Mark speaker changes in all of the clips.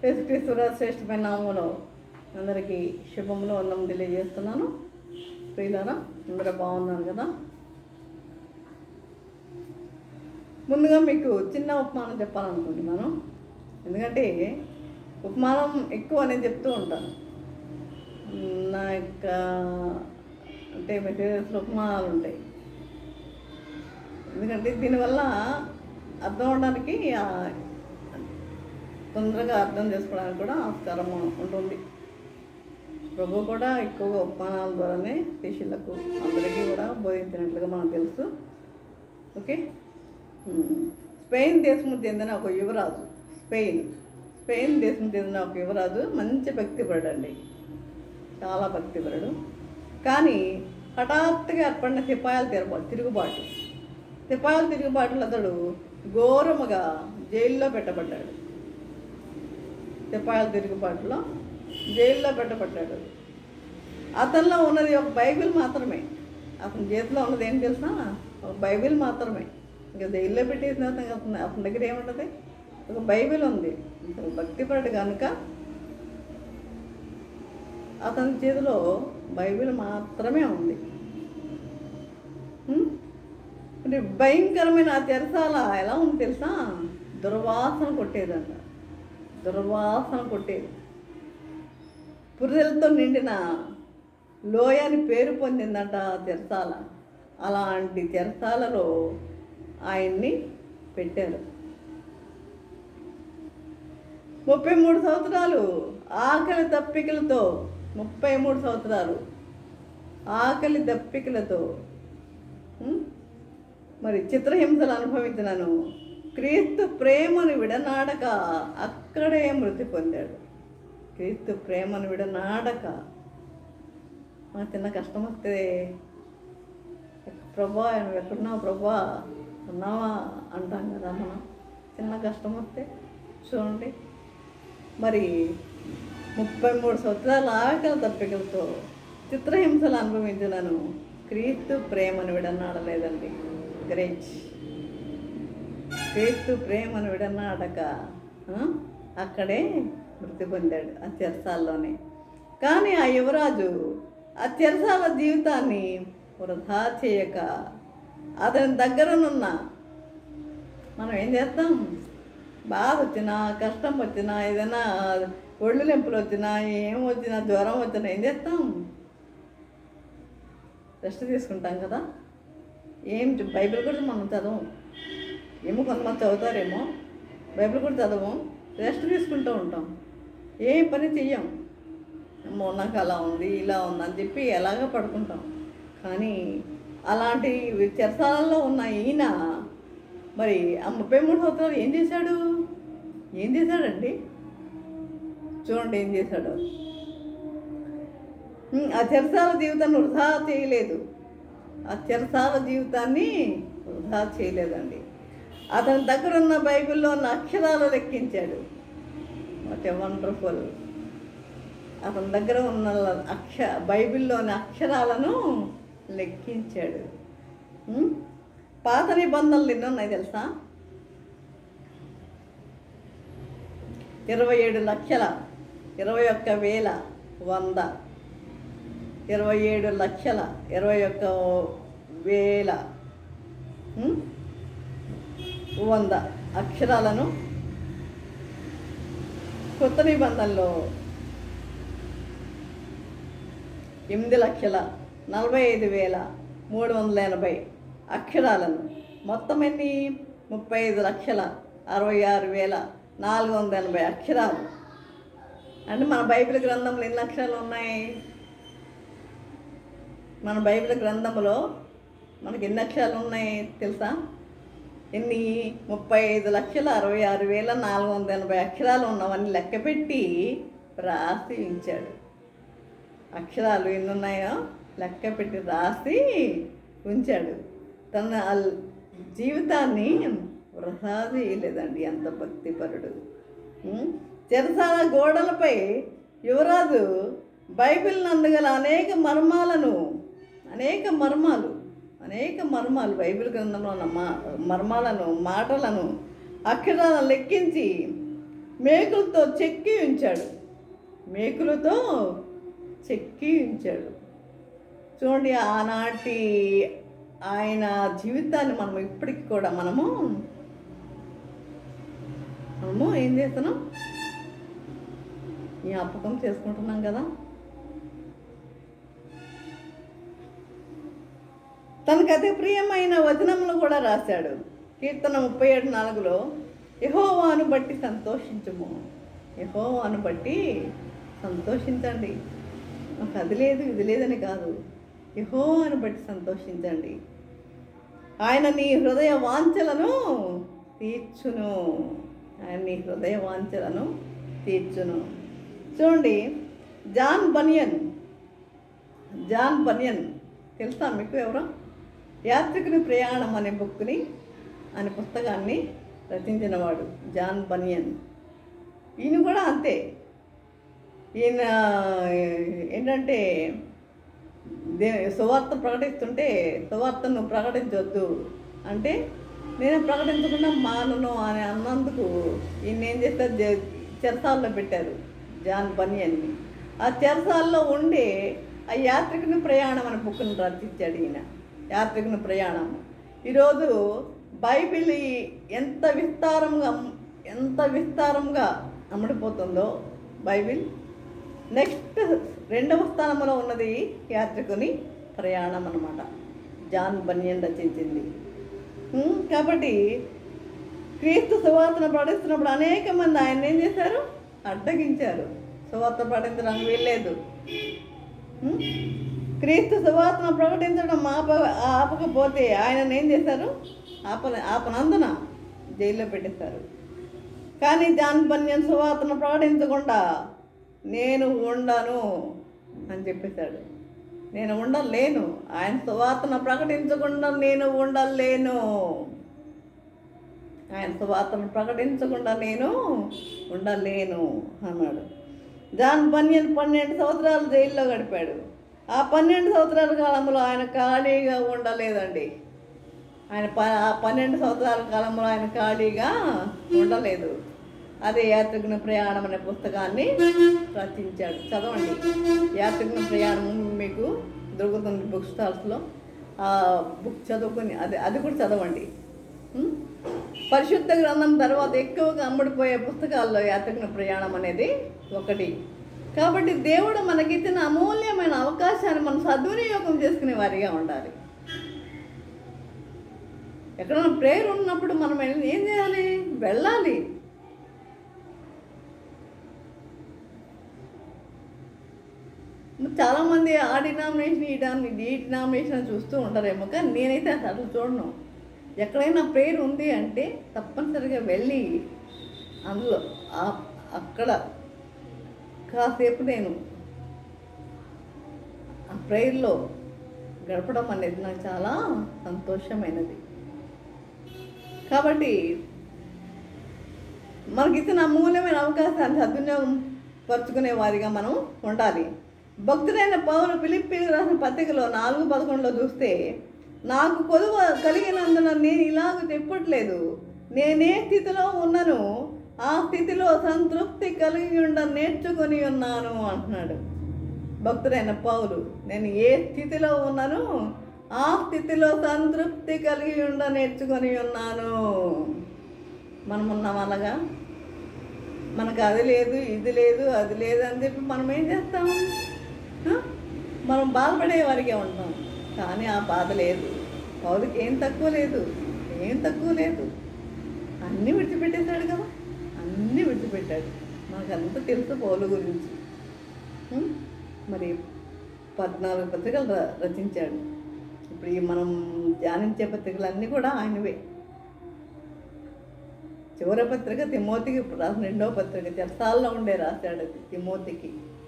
Speaker 1: యేసుక్రీస్తుల శ్రేష్టమైన నామంలో అందరికీ శుభములు వందం తెలియజేస్తున్నాను ప్రియులారా అందరూ బాగున్నాను కదా ముందుగా మీకు చిన్న ఉపమానం చెప్పాలనుకుంటున్నాను ఎందుకంటే ఉపమానం ఎక్కువ నేను చెప్తూ ఉంటాను నా యొక్క అంటే మెటీరియల్స్లో ఉపమానాలు ఉంటాయి ఎందుకంటే దీనివల్ల అర్థం అవడానికి ఆ, తొందరగా అర్థం చేసుకోవడానికి కూడా ఆస్కారం ఉంటుంది ప్రభు కూడా ఎక్కువగా ఉపమానాల ద్వారానే శిష్యులకు అందరికీ కూడా బోధించినట్లుగా మనకు తెలుసు ఓకే ఉమ్. స్పెయిన్ దేశం చెందిన ఒక యువరాజు స్పెయిన్ స్పెయిన్ దేశం చెందిన ఒక యువరాజు మంచి భక్తిపరుడు అండి చాలా భక్తిపరుడు కానీ హఠాత్తుగా ఏర్పడిన సిపాయిల తిరుగుబాటు తిరుగుబాటు సిపాయిల తిరుగుబాటులో అతడు ఘోరముగా జైల్లో పెట్టబడ్డాడు సిపాయిల తిరుగుబాటులో జైల్లో పెట్టబడ్డాడు అతనిలో ఉన్నది ఒక బైబిల్ మాత్రమే అతని చేతిలో ఉన్నది ఏం తెలుసా ఒక బైబిల్ మాత్రమే ఇంకా జైల్లో పెట్టేసిన అతను అతని అతని దగ్గర ఏముంటుంది ఒక బైబిల్ ఉంది అతను భక్తిపరుడు కనుక అతని చేతిలో బైబిల్ మాత్రమే ఉంది ఉం? అంటే భయంకరమైన ఆ చెరసాల ఎలా ఉంది తెలుసా దుర్వాసన కొట్టేదంట దుర్వాసన కొట్టేది పుర్రెలతో నిండిన లోయ అని పేరు పొందిందంట ఆ చెరసాల అలాంటి చెరసాలలో ఆయన్ని పెట్టారు ముప్పై మూడు సంవత్సరాలు ఆకలి దప్పికలతో ముప్పై మూడు సంవత్సరాలు ఆకలి దప్పికలతో ఉం? మరి చిత్రహింసలు అనుభవించినాను క్రీస్తు ప్రేమను విడనాడక అక్కడే మృతి పొందాడు క్రీస్తు ప్రేమను విడనాడక మా చిన్న కష్టం వస్తే ప్రభా నువ్వు ఎక్కడున్నావు ప్రభా ఉన్నావా అంటాం కదా మనం చిన్న కష్టం వస్తే చూడండి మరి ముప్పై మూడు సంవత్సరాల ఆకలి తప్పికలతో చిత్రహింసలు అనుభవించినాను క్రీస్తు ప్రేమను విడనాడలేదండి గ్రేట్ క్రీస్తు ప్రేమను విడనాడక ఆ, అక్కడే మృతి పొందాడు ఆ చెరసాల్లోనే కానీ ఆ యువరాజు ఆ చెరసాల జీవితాన్ని వృధా చేయక అతని దగ్గరనున్న మనం ఏం చేస్తాం బాధ వచ్చినా కష్టం వచ్చినా ఏదైనా ఒళ్ళు నొప్పులు వచ్చినా ఏం వచ్చినా జ్వరం వచ్చినా ఏం చేస్తాం రెస్ట్ తీసుకుంటాం కదా ఏం చ- బైబిల్ కూడా మనం చదవం ఏమో కొంతమంది చదువుతారేమో బైబిల్ కూడా చదవం రెస్ట్ తీసుకుంటూ ఉంటాం ఏ పని చెయ్యం అమ్మో నాకు అలా ఉంది ఇలా ఉంది అని చెప్పి ఎలాగ పడుకుంటాం కానీ అలాంటి చెరసాలలో ఉన్న ఈయన మరి ఆ ముప్పై మూడు సంవత్సరాలు ఏం చేశాడు ఏం చేశాడండి చూడండి ఏం చేశాడు ఉమ్, ఆ చెరసాల జీవితాన్ని వృధా చేయలేదు ఆ చెరసాల జీవితాన్ని వృధా చేయలేదండి అతని దగ్గర ఉన్న బైబిల్లో ఉన్న అక్షరాలు లెక్కించాడు వాట్ ఎ వండర్ఫుల్ అతని దగ్గర ఉన్న అక్ష బైబిల్లోని అక్షరాలను లెక్కించాడు ఉమ్? పాత నిబంధనలు ఎన్ని ఉన్నాయి తెలుసా ఇరవై ఏడు లక్షల ఇరవై ఒక్క వేల వంద ఇరవై ఏడు లక్షల ఇరవై ఒక్క వేల ఉమ్? వంద అక్షరాలను కొత్త నిబంధనలో ఎనిమిది లక్షల నలభై ఐదు వేల మూడు వందల ఎనభై అక్షరాలను మొత్తం ఎన్ని ముప్పై ఐదు లక్షల అరవై ఆరు వేల నాలుగు వందల ఎనభై అక్షరాలు అంటే మన బైబిల్ గ్రంథంలో ఎన్ని అక్షరాలు ఉన్నాయి మన బైబిల్ గ్రంథంలో మనకి ఎన్ని అక్షరాలు ఉన్నాయి తెలుసా ఎన్ని ముప్పై ఐదు లక్షల అరవై ఆరు వేల నాలుగు వందల ఎనభై అక్షరాలు ఉన్నవన్నీ లెక్క పెట్టి రాసి ఉంచాడు అక్షరాలు ఎన్ని ఉన్నాయో లెక్క పెట్టి రాసి ఉంచాడు తన అల్- జీవితాన్ని వృధా చేయలేదండి అంత భక్తిపరుడు ఉం? చెరసాల గోడలపై యువరాజు బైబిల్ నందుగల అనేక మర్మాలను అనేక మర్మాలు అనేక మర్మాలు బైబిల్ గ్రంథంలో ఉన్న మా మర్మాలను మాటలను అక్షరాలను లెక్కించి మేకులతో చెక్కి ఉంచాడు మేకులతో చెక్కి ఉంచాడు చూడండి ఆనాటి ఆయన జీవితాన్ని మనం ఇప్పటికి కూడా మనము మనము ఏం చేస్తున్నాం జ్ఞాపకం చేసుకుంటున్నాం కదా తనకు అతి ప్రియమైన వచనములు కూడా రాశాడు కీర్తన ముప్పై ఏడు నాలుగులో యహోవాను బట్టి సంతోషించము యహోవాను బట్టి సంతోషించండి నాకు అది లేదు ఇది లేదని కాదు యహోవాను బట్టి సంతోషించండి ఆయన నీ హృదయ వాంఛలను తీర్చును ఆయన నీ హృదయ వాంఛలను తీర్చును చూడండి జాన్ బనియన్ జాన్ బనియన్ తెలుసా మీకు ఎవరో యాత్రికుని ప్రయాణం అనే బుక్ని అనే పుస్తకాన్ని రచించినవాడు జాన్ బనియన్ ఈయన కూడా అంతే ఈయన ఏంటంటే దే సువార్త ప్రకటిస్తుంటే సువార్తను ప్రకటించవద్దు అంటే నేను ప్రకటించకుండా మానను అని అన్నందుకు ఈయన ఏం చేస్తారు జ- చెరసాల్లో పెట్టారు జాన్ బనియన్ని ఆ చెరసాల్లో ఉండి ఆ యాత్రికుని ప్రయాణం అనే బుక్ను రచించాడు ఈయన యాత్రికుని ప్రయాణం ఈరోజు బైబిల్ ఈ- ఎంత విస్తారంగా ఎంత విస్తారంగా అమ్ముడిపోతుందో బైబిల్ నెక్స్ట్ రెండవ స్థానంలో ఉన్నది యాత్రికుని ప్రయాణం అన్నమాట జాన్ బనియన్ రచించింది ఉమ్, కాబట్టి క్రీస్తు సువార్తను ప్రకటిస్తున్నప్పుడు అనేక మంది ఆయన ఏం చేశారు అడ్డగించారు సువార్త ప్రకటించడానికి వెళ్ళలేదు ఉమ్, క్రీస్తు సువార్తను ప్రకటించడం ఆప ఆపకపోతే ఆయన ఏం చేశారు ఆప ఆపనందున జైల్లో పెట్టేశారు కానీ జాన్ బన్యన్ సువార్తను ప్రకటించకుండా నేను ఉండను అని చెప్పేశాడు నేను ఉండలేను ఆయన సువార్తను ప్రకటించకుండా నేను ఉండలేను ఆయన సువార్తను ప్రకటించకుండా నేను ఉండలేను అన్నాడు జాన్ బన్యన్ పన్నెండు సంవత్సరాలు జైల్లో గడిపాడు ఆ పన్నెండు సంవత్సరాల కాలంలో ఆయన ఖాళీగా ఉండలేదండి ఆయన ప ఆ పన్నెండు సంవత్సరాల కాలంలో ఆయన ఖాళీగా ఉండలేదు అదే యాత్రికుని ప్రయాణం అనే పుస్తకాన్ని రచించాడు చదవండి యాత్రికుని ప్రయాణం మీకు దొరుకుతుంది బుక్ స్టాల్స్లో ఆ బుక్ చదువుకొని అది అది కూడా చదవండి ఉం? పరిశుద్ధ గ్రంథం తర్వాత ఎక్కువగా అమ్ముడిపోయే పుస్తకాల్లో యాత్రికుని ప్రయాణం అనేది ఒకటి కాబట్టి దేవుడు మనకిచ్చిన అమూల్యమైన అవకాశాన్ని మనం సద్వినియోగం చేసుకునే వారిగా ఉండాలి ఎక్కడైనా ప్రేయర్ ఉన్నప్పుడు మనం వెళ్ళి ఏం చేయాలి వెళ్ళాలి చాలామంది ఆ డినామినేషన్ ఈ డామి ఈ డినామినేషన్ చూస్తూ ఉంటారేమో కానీ నేనైతే అసలు చూడను ఎక్కడైనా ప్రేయర్ ఉంది అంటే తప్పనిసరిగా వెళ్ళి అందులో ఆ- అక్కడ కాసేపు నేను ఆ ప్రేయర్లో గడపడం అనేది నాకు చాలా సంతోషమైనది కాబట్టి మనకి ఇచ్చిన అమూల్యమైన అవకాశాన్ని సద్వినియోగం పరుచుకునే వారిగా మనం ఉండాలి భక్తుడైన పౌరు పిలిపికి రాసిన పత్రికలో నాలుగు పదకొండులో చూస్తే నాకు కొదువ కలిగినందున నేను ఇలాగ చెప్పట్లేదు నేనే స్థితిలో ఉన్నను ఆ స్థితిలో సంతృప్తి కలిగి ఉండ నేర్చుకొని ఉన్నాను అంటున్నాడు భక్తుడైన పౌలు నేను ఏ స్థితిలో ఉన్నాను ఆ స్థితిలో సంతృప్తి కలిగి ఉండ నేర్చుకొని ఉన్నాను మనం ఉన్నాం అలాగా మనకు అది లేదు ఇది లేదు అది లేదు అని చెప్పి మనం ఏం చేస్తాం ఆ? మనం బాధపడే వారికే ఉంటాం కానీ ఆ బాధ లేదు పౌరుకి ఏం తక్కువ లేదు ఏం తక్కువ లేదు అన్నీ విడిచిపెట్టేశాడు కదా అన్నీ విడిచిపెట్టాడు మనకంతా తెలుసు పౌలు గురించి ఉం? మరి పద్నాలుగు పత్రికలు ర- రచించాడు ఇప్పుడు ఈ మనం ధ్యానించే పత్రికలన్నీ కూడా ఆయనవే చివరి పత్రిక తిమోతికి రాసిన రెండవ పత్రిక చెరసాల్లో ఉండే రాశాడు అది తిమోతికి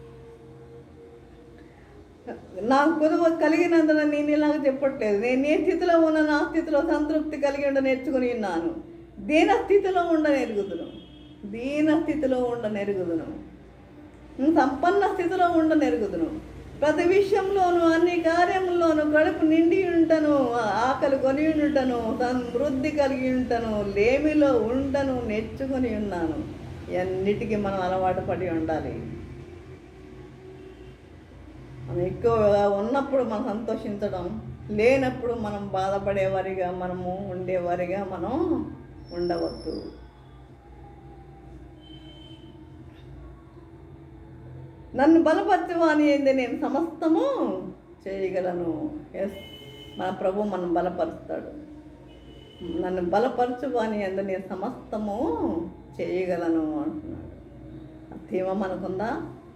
Speaker 1: నాకు కొదువ కలిగినందున నేను ఇలాగ చెప్పట్లేదు నేను ఏ స్థితిలో ఉన్న నా స్థితిలో సంతృప్తి కలిగి ఉండ నేర్చుకుని ఉన్నాను దీన స్థితిలో ఉండ నెరుగుదును దీన స్థితిలో ఉండ నెరుగుదును సంపన్న స్థితిలో ఉండ నెరుగుదును ప్రతి విషయంలోనూ అన్ని కార్యముల్లోనూ కడుపు నిండి ఉంటను ఆకలి కొని ఉంటను సమృద్ధి కలిగి ఉంటను లేమిలో ఉండను నేర్చుకొని ఉన్నాను ఇవన్నిటికీ మనం అలవాటు పడి ఉండాలి మనం ఎక్కువగా ఉన్నప్పుడు మనం సంతోషించడం లేనప్పుడు మనం బాధపడేవారిగా మనము ఉండేవారిగా మనం ఉండవద్దు నన్ను బలపరచువాని ఏంది నేను సమస్తము చేయగలను ఎస్ మన ప్రభు మనం బలపరుస్తాడు నన్ను బలపరచువాని ఎందు నేను సమస్తము చేయగలను అంటున్నాడు ఆ ధీమ మనకుందా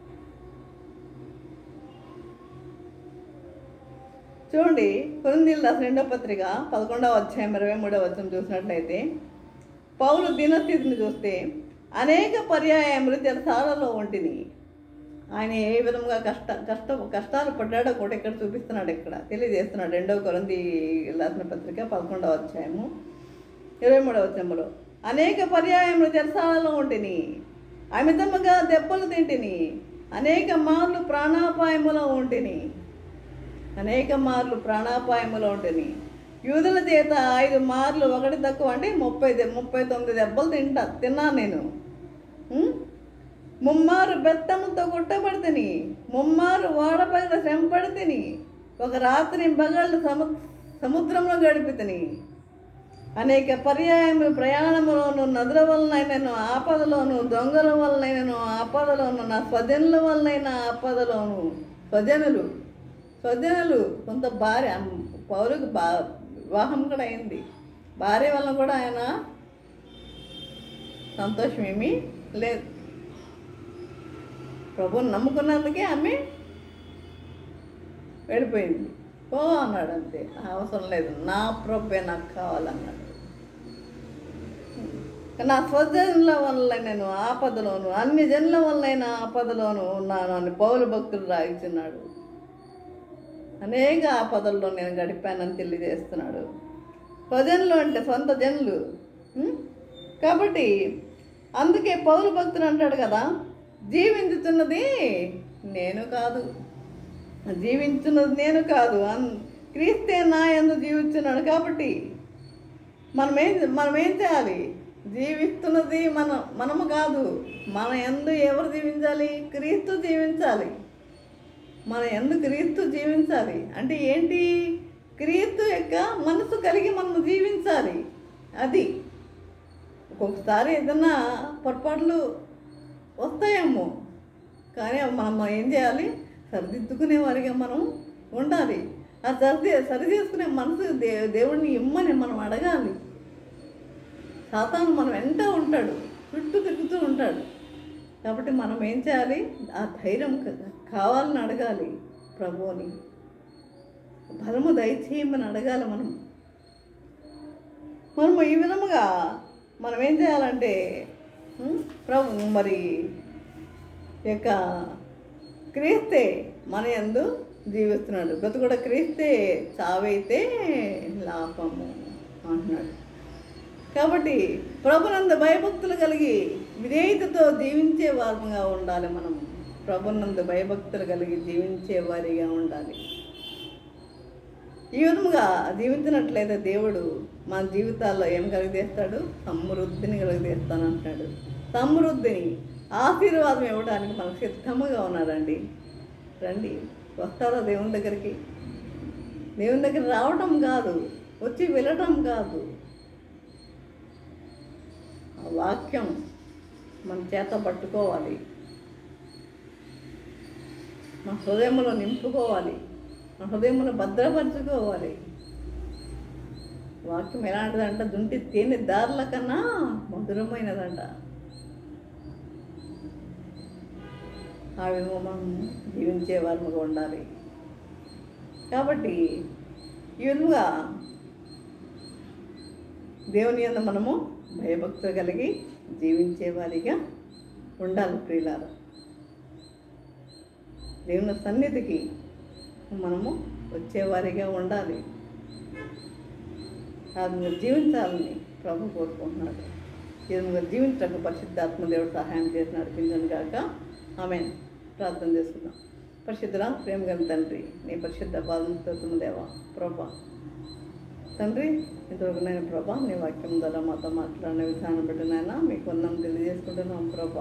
Speaker 1: చూడండి కొరిందీలు రాసిన రెండో పత్రిక పదకొండవ అధ్యాయం ఇరవై మూడవ వచ్చిన చూసినట్లయితే పౌరు దినస్థితిని చూస్తే అనేక పర్యాయములు జలసాలలో ఉంటిని ఆయన ఏ విధంగా కష్ట కష్ట కష్టాలు పడ్డాడో కూడా ఇక్కడ చూపిస్తున్నాడు ఇక్కడ తెలియజేస్తున్నాడు రెండో కొరంది రాసిన పత్రిక పదకొండవ అధ్యాయము ఇరవై మూడవ అధ్యాయంలో అనేక పర్యాయములు జలసాలలో ఉంటిని అమితముగా దెబ్బలు తింటిని అనేక మార్లు ప్రాణాపాయములో ఉంటిని అనేక మార్లు ప్రాణాపాయములో ఉంటుంది యూదుల చేత ఐదు మార్లు ఒకటి తక్కువ అంటే ముప్పై దె- ముప్పై తొమ్మిది దెబ్బలు తింటా తిన్నాను నేను ఉం? ముమ్మారు బెత్తముతో కొట్టబడితేని ముమ్మారు ఓడపగిన శ్రమపడితేని ఒక రాత్రి బగళ్ళు సము సముద్రంలో గడిపితని అనేక పర్యాయములు ప్రయాణములోను నదుల వలనైనను ఆపదలోను దొంగల వలనైనను ఆపదలోను నా స్వజనుల వలనైన ఆపదలోను స్వజనులు స్వజనులు కొంత భార్య పౌరుకు బా వివాహం కూడా అయింది భార్య వలన కూడా ఆయన సంతోషం ఏమీ లేదు ప్రభుని నమ్ముకున్నందుకే ఆమె వెళ్ళిపోయింది పో అన్నాడు అంతే అవసరం లేదు నా ప్రభే నాకు కావాలన్నాడు నా స్వజనుల వల్ల నేను ఆపదలోను అన్ని జనుల వల్లైన ఆపదలోను ఉన్నాను అని పౌలు భక్తులు రాయించున్నాడు అనేక ఆపదల్లో నేను గడిపానని తెలియజేస్తున్నాడు స్వజనులు అంటే సొంత జనులు ఉం? కాబట్టి అందుకే పౌరు భక్తులు అంటాడు కదా జీవించుతున్నది నేను కాదు జీవించున్నది నేను కాదు అన్ క్రీస్తే నా ఎందు జీవిస్తున్నాడు కాబట్టి మనం ఏం మనం ఏం చేయాలి జీవిస్తున్నది మన మనము కాదు మన ఎందు ఎవరు జీవించాలి క్రీస్తు జీవించాలి మన ఎందు క్రీస్తు జీవించాలి అంటే ఏంటి క్రీస్తు యొక్క మనసు కలిగి మనం జీవించాలి అది ఒక్కొక్కసారి ఏదన్నా పొరపాట్లు వస్తాయేమో కానీ అవి మనం ఏం చేయాలి సరిదిద్దుకునే వారిగా మనం ఉండాలి ఆ సరి సరి చేసుకునే మనసు దే దేవుడిని ఇమ్మని మనం అడగాలి సాతాను మనం వెంట ఉంటాడు చుట్టూ తిరుగుతూ ఉంటాడు కాబట్టి మనం ఏం చేయాలి ఆ ధైర్యం క- కావాలని అడగాలి ప్రభువుని బలము దయచేయమని అడగాలి మనం మనము ఈ విధముగా మనం ఏం చేయాలంటే ఉం, ప్రభు మరి ఈ యొక్క క్రీస్తే మన యందు జీవిస్తున్నాడు బ్రతుకుడ క్రీస్తే చావైతే లాభము అంటున్నాడు కాబట్టి ప్రభునందు భయభక్తులు కలిగి విధేయతతో జీవించే వారముగా ఉండాలి మనం ప్రభునందు భయభక్తులు కలిగి జీవించే వారిగా ఉండాలి ఈ విధముగా జీవించినట్లయితే దేవుడు మన జీవితాల్లో ఏం కలిగజేస్తాడు సమృద్ధిని కలిగజేస్తాను అంటాడు సమృద్ధిని ఆశీర్వాదం ఇవ్వడానికి మనకు సిద్ధముగా ఉన్నాడండి రండి వస్తారా దేవుని దగ్గరికి దేవుని దగ్గర రావటం కాదు వచ్చి వెళ్ళటం కాదు ఆ వాక్యం మన చేత పట్టుకోవాలి మన హృదయంలో నింపుకోవాలి మన హృదయంలో భద్రపరచుకోవాలి వాక్యం ఎలాంటిదంట దుంటి తేనె దారుల కన్నా మధురమైనదంట ఆ విధంగా మనం జీవించే వారముగా ఉండాలి కాబట్టి ఈ విధంగా దేవుని యందు మనము భయభక్తులు కలిగి జీవించే వారిగా ఉండాలి ప్రియులారా దేవుని సన్నిధికి మనము వచ్చేవారిగా ఉండాలి అది మీరు జీవించాలని ప్రభు కోరుకుంటున్నాడు ఇది మీరు జీవించడానికి పరిశుద్ధాత్మ దేవుడు సహాయం చేసి నడిపించను కాక ఆమె ప్రార్థన చేసుకుందాం పరిశుద్ధుల ప్రేమ గల తండ్రి నీ పరిశుద్ధ పాదం దేవా ప్రభా తండ్రి ఇంతవరకు నేను ప్రభా నీ వాక్యం ద్వారా మాతో మాట్లాడిన విధానం బట్టి నాయన మీకు వందం తెలియజేసుకుంటున్నాం ప్రభా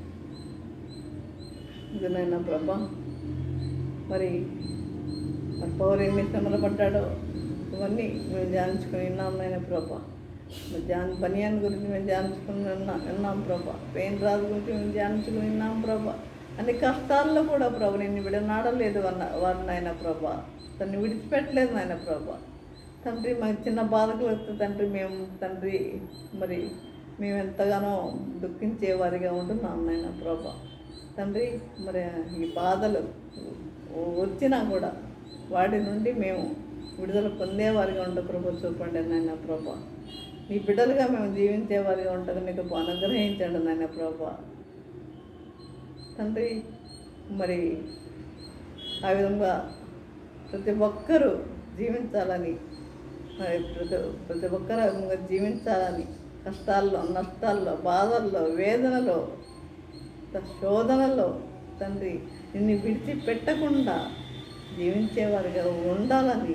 Speaker 1: ఇది నాయన ప్రభా మరి మరి పౌరు ఎన్ని శ్రమలు పడ్డాడో ఇవన్నీ మేము ధ్యానించుకుని విన్నాం నాయన ప్రభా మరి ధ్యాన బనియాన్ గురించి మేము ధ్యానించుకుని విన్నా విన్నాం ప్రభా పెయిన్ రాజు గురించి మేము ధ్యానించుకుని విన్నాం ప్రభా అన్ని కష్టాల్లో కూడా ప్రభు నిన్ను విడనాడలేదు అన్న వారు నాయన ప్రభా తను విడిచిపెట్టలేదు నాయన ప్రభా తండ్రి మాకు చిన్న బాధకు వస్తే తండ్రి మేము తండ్రి మరి మేము ఎంతగానో దుఃఖించే వారిగా ఉంటున్నాం నాయన ప్రభా తండ్రి మరి ఈ బాధలు వచ్చినా కూడా వాటి నుండి మేము విడుదల పొందేవారిగా ఉండ ప్రభు చూపండి నాయన ప్రభా మీ బిడ్డలుగా మేము జీవించేవారిగా ఉంటుంది నీకు అనుగ్రహించండి నాయన ప్రభా తండ్రి మరి ఆ విధంగా ప్రతి ఒక్కరూ జీవించాలని మరి ప్రతి ప్రతి ఒక్కరు ఆ విధంగా జీవించాలని కష్టాల్లో నష్టాల్లో బాధల్లో వేదనలో శోధనలో తండ్రి నిన్ను విడిచిపెట్టకుండా జీవించేవారిగా ఉండాలని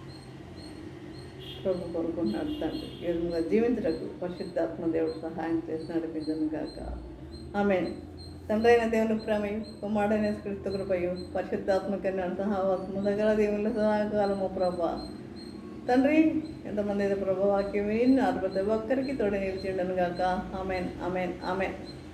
Speaker 1: ప్రభు కోరుకుంటున్నాడు తండ్రి ఈ విధంగా జీవించటకు పరిశుద్ధాత్మ దేవుడు సహాయం చేసి నడిపించను గాక ఆమె తండ్రి అయిన దేవుని ప్రేమయు కుమారుడైన క్రీస్తు కృపయు పరిశుద్ధాత్మకైన సహావాసము దగ్గర దేవుని సహాయకాలము ప్రభా తండ్రి ఎంతమంది అయితే ప్రభా వాక్యం విన్నారు ప్రతి ఒక్కరికి తోడు నిలిచిండను గాక ఆమెన్ ఆమెన్ ఆమెన్